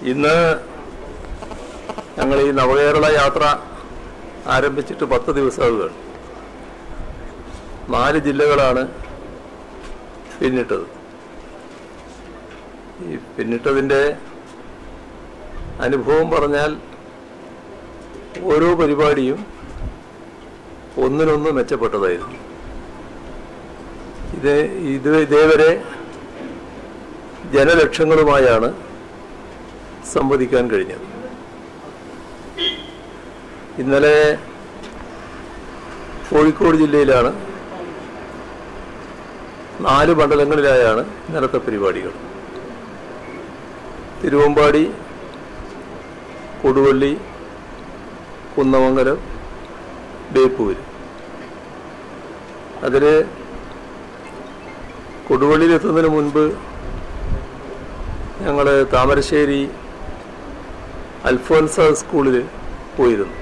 ഇന്ന് ഞങ്ങൾ ഈ നവകേരള യാത്ര ആരംഭിച്ചിട്ട് പത്ത് ദിവസമാവുകയാണ് നാല് ജില്ലകളാണ് പിന്നിട്ടത് ഈ പിന്നിട്ടതിൻ്റെ അനുഭവം പറഞ്ഞാൽ ഓരോ പരിപാടിയും ഒന്നിനൊന്ന് മെച്ചപ്പെട്ടതായിരുന്നു ഇത് ഇത് ഇതേവരെ ജനലക്ഷങ്ങളുമായാണ് സംവദിക്കാൻ കഴിഞ്ഞത് ഇന്നലെ കോഴിക്കോട് ജില്ലയിലാണ് നാല് മണ്ഡലങ്ങളിലായാണ് ഇന്നലത്തെ പരിപാടികൾ തിരുവമ്പാടി കൊടുവള്ളി കുന്നമംഗലം ബേപ്പൂര് അതിൽ കൊടുവള്ളിയിലെത്തുന്നതിന് മുൻപ് ഞങ്ങൾ താമരശ്ശേരി അൽഫോൻസ സ്കൂളിൽ പോയിരുന്നു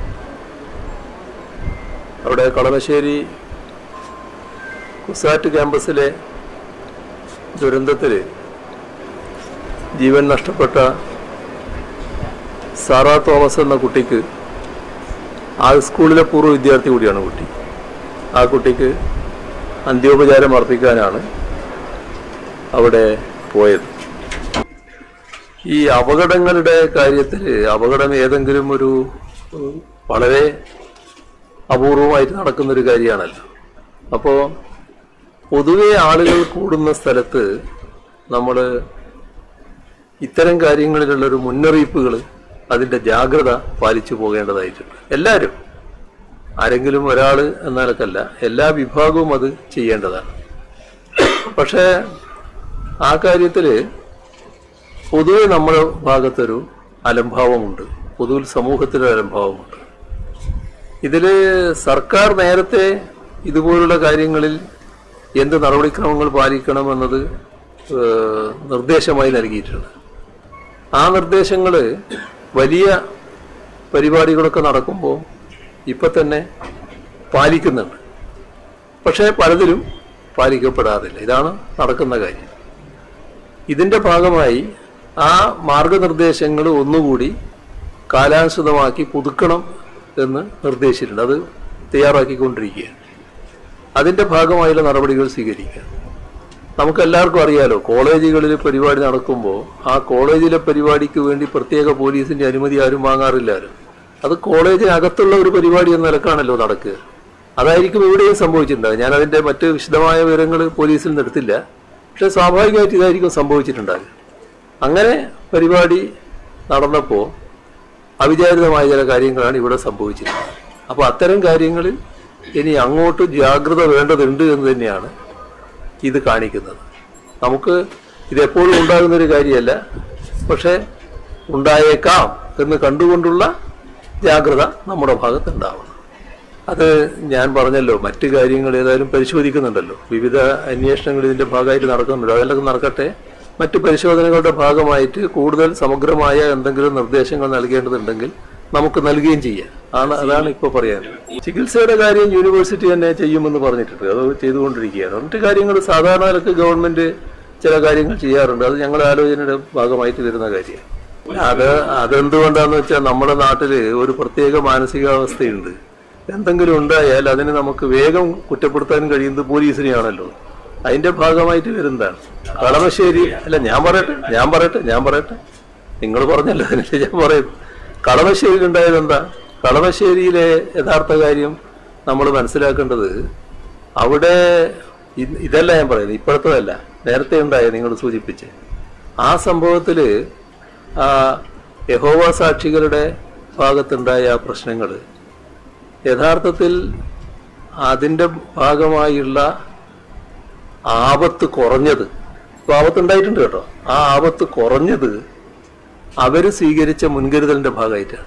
അവിടെ കളമശ്ശേരി കുസാറ്റ് ക്യാമ്പസിലെ ദുരന്തത്തിൽ ജീവൻ നഷ്ടപ്പെട്ട സാറാ തോമസ് എന്ന കുട്ടിക്ക് ആ സ്കൂളിലെ പൂർവ്വ വിദ്യാർത്ഥി കൂടിയാണ് കുട്ടി ആ കുട്ടിക്ക് അന്ത്യോപചാരം അർപ്പിക്കാനാണ് അവിടെ പോയത് ഈ അപകടങ്ങളുടെ കാര്യത്തിൽ അപകടം ഏതെങ്കിലും ഒരു ഉം, വളരെ അപൂർവമായിട്ട് നടക്കുന്ന ഒരു കാര്യമാണല്ലോ അപ്പോൾ പൊതുവെ ആളുകൾ കൂടുന്ന സ്ഥലത്ത് നമ്മൾ ഇത്തരം കാര്യങ്ങളിലുള്ളൊരു മുന്നറിയിപ്പുകൾ അതിൻ്റെ ജാഗ്രത പാലിച്ചു പോകേണ്ടതായിട്ടുണ്ട് എല്ലാവരും ആരെങ്കിലും ഒരാൾ എന്നാലൊക്കല്ല എല്ലാ വിഭാഗവും അത് ചെയ്യേണ്ടതാണ് പക്ഷേ ആ കാര്യത്തിൽ പൊതുവെ നമ്മുടെ ഭാഗത്തൊരു അലംഭാവമുണ്ട് പൊതുവിൽ സമൂഹത്തിലൊരു അലംഭാവമുണ്ട് ഇതിൽ സർക്കാർ നേരത്തെ ഇതുപോലുള്ള കാര്യങ്ങളിൽ എന്ത് നടപടിക്രമങ്ങൾ പാലിക്കണമെന്നത് ഏഹ്, നിർദ്ദേശമായി നൽകിയിട്ടുണ്ട് ആ നിർദ്ദേശങ്ങൾ വലിയ പരിപാടികളൊക്കെ നടക്കുമ്പോൾ ഇപ്പം തന്നെ പാലിക്കുന്നുണ്ട് പക്ഷേ പലതിലും പാലിക്കപ്പെടാറില്ല ഇതാണ് നടക്കുന്ന കാര്യം ഇതിൻ്റെ ഭാഗമായി ആ മാർഗനിർദ്ദേശങ്ങൾ ഒന്നുകൂടി കാലാനുസൃതമാക്കി പുതുക്കണം എന്ന് നിർദ്ദേശിച്ചിട്ടുണ്ട് അത് തയ്യാറാക്കിക്കൊണ്ടിരിക്കുകയാണ് അതിൻ്റെ ഭാഗമായുള്ള നടപടികൾ സ്വീകരിക്കുക നമുക്കെല്ലാവർക്കും അറിയാലോ കോളേജുകളിൽ പരിപാടി നടക്കുമ്പോൾ ആ കോളേജിലെ പരിപാടിക്ക് വേണ്ടി പ്രത്യേക പോലീസിന്റെ അനുമതി ആരും വാങ്ങാറില്ലാലോ അത് കോളേജിനകത്തുള്ള ഒരു പരിപാടി എന്ന നിലക്കാണല്ലോ നടക്കുക അതായിരിക്കും ഇവിടെയും സംഭവിച്ചിട്ടുണ്ടാകുക ഞാൻ അതിന്റെ മറ്റ് വിശദമായ വിവരങ്ങൾ പോലീസിൽ നിന്ന് എടുത്തില്ല പക്ഷെ സ്വാഭാവികമായിട്ട് ഇതായിരിക്കും സംഭവിച്ചിട്ടുണ്ടാകുക അങ്ങനെ പരിപാടി നടന്നപ്പോൾ അവിചാരിതമായ ചില കാര്യങ്ങളാണ് ഇവിടെ സംഭവിച്ചിട്ടുള്ളത് അപ്പോൾ അത്തരം കാര്യങ്ങളിൽ ഇനി അങ്ങോട്ട് ജാഗ്രത വേണ്ടതുണ്ട് എന്ന് തന്നെയാണ് ഇത് കാണിക്കുന്നത് നമുക്ക് ഇതെപ്പോഴും ഉണ്ടാകുന്ന ഒരു കാര്യമല്ല പക്ഷെ ഉണ്ടായേക്കാം എന്ന് കണ്ടുകൊണ്ടുള്ള ജാഗ്രത നമ്മുടെ ഭാഗത്ത് ഉണ്ടാവണം അത് ഞാൻ പറഞ്ഞല്ലോ മറ്റു കാര്യങ്ങൾ ഏതായാലും പരിശോധിക്കുന്നുണ്ടല്ലോ വിവിധ അന്വേഷണങ്ങൾ ഇതിന്റെ ഭാഗമായിട്ട് നടക്കുന്നുണ്ടല്ലോ അതെല്ലാം നടക്കട്ടെ മറ്റു പരിശോധനകളുടെ ഭാഗമായിട്ട് കൂടുതൽ സമഗ്രമായ എന്തെങ്കിലും നിർദ്ദേശങ്ങൾ നൽകേണ്ടതുണ്ടെങ്കിൽ നമുക്ക് നൽകുകയും ചെയ്യാം ആണ് അതാണ് ഇപ്പോൾ പറയാൻ ചികിത്സയുടെ കാര്യം യൂണിവേഴ്സിറ്റി തന്നെ ചെയ്യുമെന്ന് പറഞ്ഞിട്ടുണ്ട് അത് ചെയ്തുകൊണ്ടിരിക്കുകയാണ് മറ്റു കാര്യങ്ങൾ സാധാരണ നിലക്ക് ഗവൺമെന്റ് ചില കാര്യങ്ങൾ ചെയ്യാറുണ്ട് അത് ഞങ്ങളുടെ ആലോചനയുടെ ഭാഗമായിട്ട് വരുന്ന കാര്യമാണ് അത് അതെന്തുകൊണ്ടാന്ന് വെച്ചാൽ നമ്മുടെ നാട്ടില് ഒരു പ്രത്യേക മാനസികാവസ്ഥയുണ്ട് എന്തെങ്കിലും ഉണ്ടായാൽ അതിന് നമുക്ക് വേഗം കുറ്റപ്പെടുത്താൻ കഴിയുന്നത് പോലീസിനെയാണല്ലോ അതിന്റെ ഭാഗമായിട്ട് വരുന്നതാണ് കളമശ്ശേരി അല്ല ഞാൻ പറയട്ടെ ഞാൻ പറയട്ടെ ഞാൻ പറയട്ടെ നിങ്ങൾ പറഞ്ഞല്ലോ അതിനെ ഞാൻ പറയും കളമശ്ശേരിയിൽ ഉണ്ടായത് എന്താ കളമശ്ശേരിയിലെ യഥാർത്ഥ കാര്യം നമ്മൾ മനസ്സിലാക്കേണ്ടത് അവിടെ ഇത് ഇതല്ല ഞാൻ പറയുന്നത് ഇപ്പോഴത്തതല്ല നേരത്തെ ഉണ്ടായ നിങ്ങൾ സൂചിപ്പിച്ച് ആ സംഭവത്തില് ആ യഹോവ സാക്ഷികളുടെ ഭാഗത്തുണ്ടായ ആ പ്രശ്നങ്ങൾ യഥാർത്ഥത്തിൽ അതിൻ്റെ ഭാഗമായുള്ള ആപത്ത് കുറഞ്ഞത് ഇപ്പൊ ആപത്ത് ഉണ്ടായിട്ടുണ്ട് കേട്ടോ ആ ആപത്ത് കുറഞ്ഞത് അവര് സ്വീകരിച്ച മുൻകരുതലിന്റെ ഭാഗമായിട്ടാണ്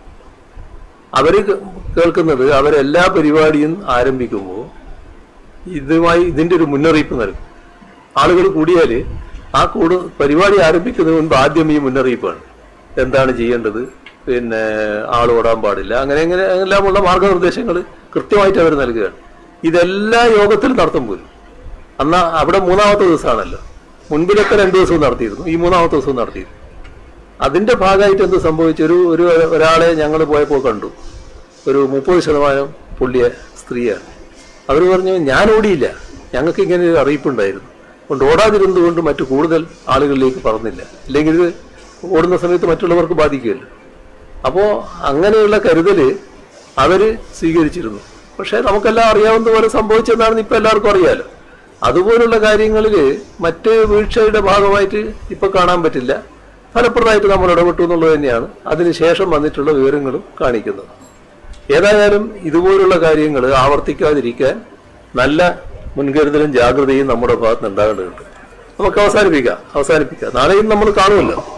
അവര് കേ- കേൾക്കുന്നത് അവരെല്ലാ പരിപാടിയും ആരംഭിക്കുമ്പോൾ ഇതുമായി ഇതിന്റെ ഒരു മുന്നറിയിപ്പ് നൽകും ആളുകൾ കൂടിയാല് ആ കൂട് പരിപാടി ആരംഭിക്കുന്നതിന് മുൻപ് ആദ്യം ഈ മുന്നറിയിപ്പാണ് എന്താണ് ചെയ്യേണ്ടത് പിന്നെ ആൾ ഓടാൻ പാടില്ല അങ്ങനെ അങ്ങനെ എല്ലാമുള്ള മാർഗനിർദ്ദേശങ്ങൾ കൃത്യമായിട്ട് അവർ നൽകുകയാണ് ഇതെല്ലാ യോഗത്തിലും നടത്തും പോലും അന്ന് അവിടെ മൂന്നാമത്തെ ദിവസമാണല്ലോ മുൻപിലൊക്കെ രണ്ടു ദിവസവും നടത്തിയിരുന്നു ഈ മൂന്നാമത്തെ ദിവസവും നടത്തിയിരുന്നു അതിന്റെ ഭാഗമായിട്ട് എന്ത് സംഭവിച്ചു ഒരു ഒരു ഒരാളെ ഞങ്ങൾ പോയപ്പോൾ കണ്ടു ഒരു മുപ്പത് ശതമാനം പുള്ളിയ സ്ത്രീയാണ് അവർ പറഞ്ഞു ഞാൻ ഓടിയില്ല ഞങ്ങൾക്ക് ഇങ്ങനെ ഒരു അറിയിപ്പുണ്ടായിരുന്നു കൊണ്ട് ഓടാതിരുന്നത് കൊണ്ട് മറ്റു കൂടുതൽ ആളുകളിലേക്ക് പറഞ്ഞില്ല അല്ലെങ്കിൽ ഇത് ഓടുന്ന സമയത്ത് മറ്റുള്ളവർക്ക് ബാധിക്കുമല്ലോ അപ്പോൾ അങ്ങനെയുള്ള കരുതല് അവര് സ്വീകരിച്ചിരുന്നു പക്ഷെ നമുക്കെല്ലാം അറിയാവുന്ന പോലെ സംഭവിച്ചെന്നാണെന്ന് ഇപ്പൊ എല്ലാവർക്കും അറിയാലോ അതുപോലുള്ള കാര്യങ്ങളിൽ മറ്റ് വീഴ്ചയുടെ ഭാഗമായിട്ട് ഇപ്പൊ കാണാൻ പറ്റില്ല ഫലപ്രദമായിട്ട് നമ്മൾ ഇടപെട്ടു എന്നുള്ളത് തന്നെയാണ് അതിനുശേഷം വന്നിട്ടുള്ള വിവരങ്ങളും കാണിക്കുന്നത് ഏതായാലും ഇതുപോലുള്ള കാര്യങ്ങൾ ആവർത്തിക്കാതിരിക്കാൻ നല്ല മുൻകരുതലും ജാഗ്രതയും നമ്മുടെ ഭാഗത്ത് ഉണ്ടാകേണ്ടതുണ്ട് നമുക്ക് അവസാനിപ്പിക്കാം അവസാനിപ്പിക്കാം നാളെയും നമ്മൾ കാണുമല്ലോ